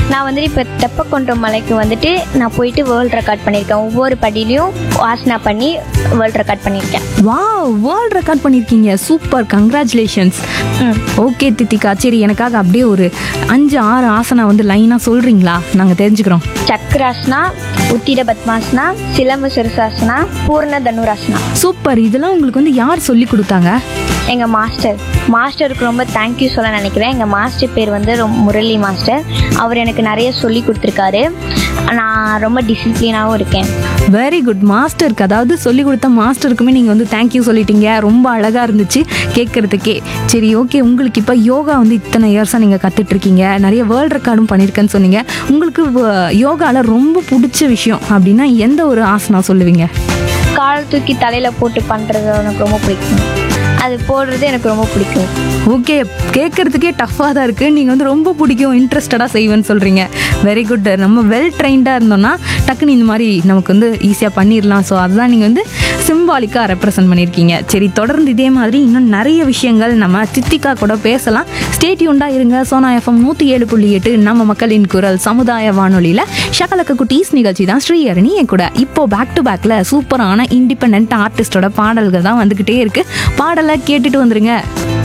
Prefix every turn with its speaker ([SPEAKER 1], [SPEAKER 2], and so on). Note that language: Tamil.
[SPEAKER 1] நான் வந்துட்டு இப்போ தெப்பக்குன்றம் மலைக்கு வந்துட்டு நான் போயிட்டு வேர்ல்ட் ரெக்கார்ட் பண்ணியிருக்கேன் ஒவ்வொரு படியிலையும் ஆசனா பண்ணி வேர்ல்ட் ரெக்கார்ட் பண்ணியிருக்கேன்
[SPEAKER 2] வா வேர்ல்ட் ரெக்கார்ட் பண்ணியிருக்கீங்க சூப்பர் கங்க்ராச்சுலேஷன்ஸ்
[SPEAKER 1] ம்
[SPEAKER 2] ஓகே தித்திகா சரி எனக்காக அப்படியே ஒரு அஞ்சு ஆறு ஆசனா வந்து லைனாக சொல்கிறீங்களா நாங்கள் தெரிஞ்சுக்கிறோம்
[SPEAKER 1] சக்கராசனா உத்திர பத்மாசனா சிலம்பு சிறுசாசனா பூர்ண தனுராசனா
[SPEAKER 2] சூப்பர் இதெல்லாம் உங்களுக்கு வந்து யார் சொல்லி கொடுத்தாங்க
[SPEAKER 1] எங்கள் மாஸ்டர் மாஸ்டருக்கு ரொம்ப தேங்க்யூ சொல்ல நினைக்கிறேன் எங்கள் மாஸ்டர் பேர் வந்து ரொம்ப முரளி மாஸ்டர் அவர் எனக்கு நிறைய சொல்லி கொடுத்துருக்காரு நான் ரொம்ப டிசிப்ளினாகவும் இருக்கேன்
[SPEAKER 2] வெரி குட் மாஸ்டருக்கு அதாவது சொல்லி கொடுத்த மாஸ்டருக்குமே நீங்கள் வந்து தேங்க்யூ சொல்லிட்டீங்க ரொம்ப அழகாக இருந்துச்சு கேட்குறதுக்கே சரி ஓகே உங்களுக்கு இப்போ யோகா வந்து இத்தனை இயர்ஸாக நீங்கள் கற்றுட்ருக்கீங்க நிறைய வேர்ல்ட் ரெக்கார்டும் பண்ணியிருக்கேன்னு சொன்னீங்க உங்களுக்கு யோகாவில் ரொம்ப பிடிச்ச விஷயம் அப்படின்னா எந்த ஒரு ஆசனா சொல்லுவீங்க
[SPEAKER 1] கால் தூக்கி தலையில் போட்டு பண்ணுறது எனக்கு ரொம்ப பிடிக்கும் அது போடுறது எனக்கு ரொம்ப பிடிக்கும்
[SPEAKER 2] ஓகே கேட்குறதுக்கே டஃப்பாக தான் இருக்குது நீங்கள் வந்து ரொம்ப பிடிக்கும் இன்ட்ரெஸ்டடாக செய்வேன்னு சொல்கிறீங்க வெரி குட் நம்ம வெல் ட்ரைன்டாக இருந்தோம்னா டக்குன்னு இந்த மாதிரி நமக்கு வந்து ஈஸியாக பண்ணிடலாம் ஸோ அதுதான் நீங்கள் வந்து சிம்பாலிக்காக ரெப்ரசன்ட் பண்ணியிருக்கீங்க சரி தொடர்ந்து இதே மாதிரி இன்னும் நிறைய விஷயங்கள் நம்ம சித்திகா கூட பேசலாம் ஸ்டேட்யூண்டாக இருங்க சோனா எஃப்எம் நூற்றி ஏழு புள்ளி எட்டு நம்ம மக்களின் குரல் சமுதாய வானொலியில் ஷகலக்க குட்டீஸ் நிகழ்ச்சி தான் ஸ்ரீஹரணி என் கூட இப்போ பேக் டு பேக்கில் சூப்பரான இண்டிபெண்ட் ஆர்டிஸ்டோட பாடல்கள் தான் வந்துக்கிட்டே இருக்குது பாடலை கேட்டுட்டு வந்துருங்க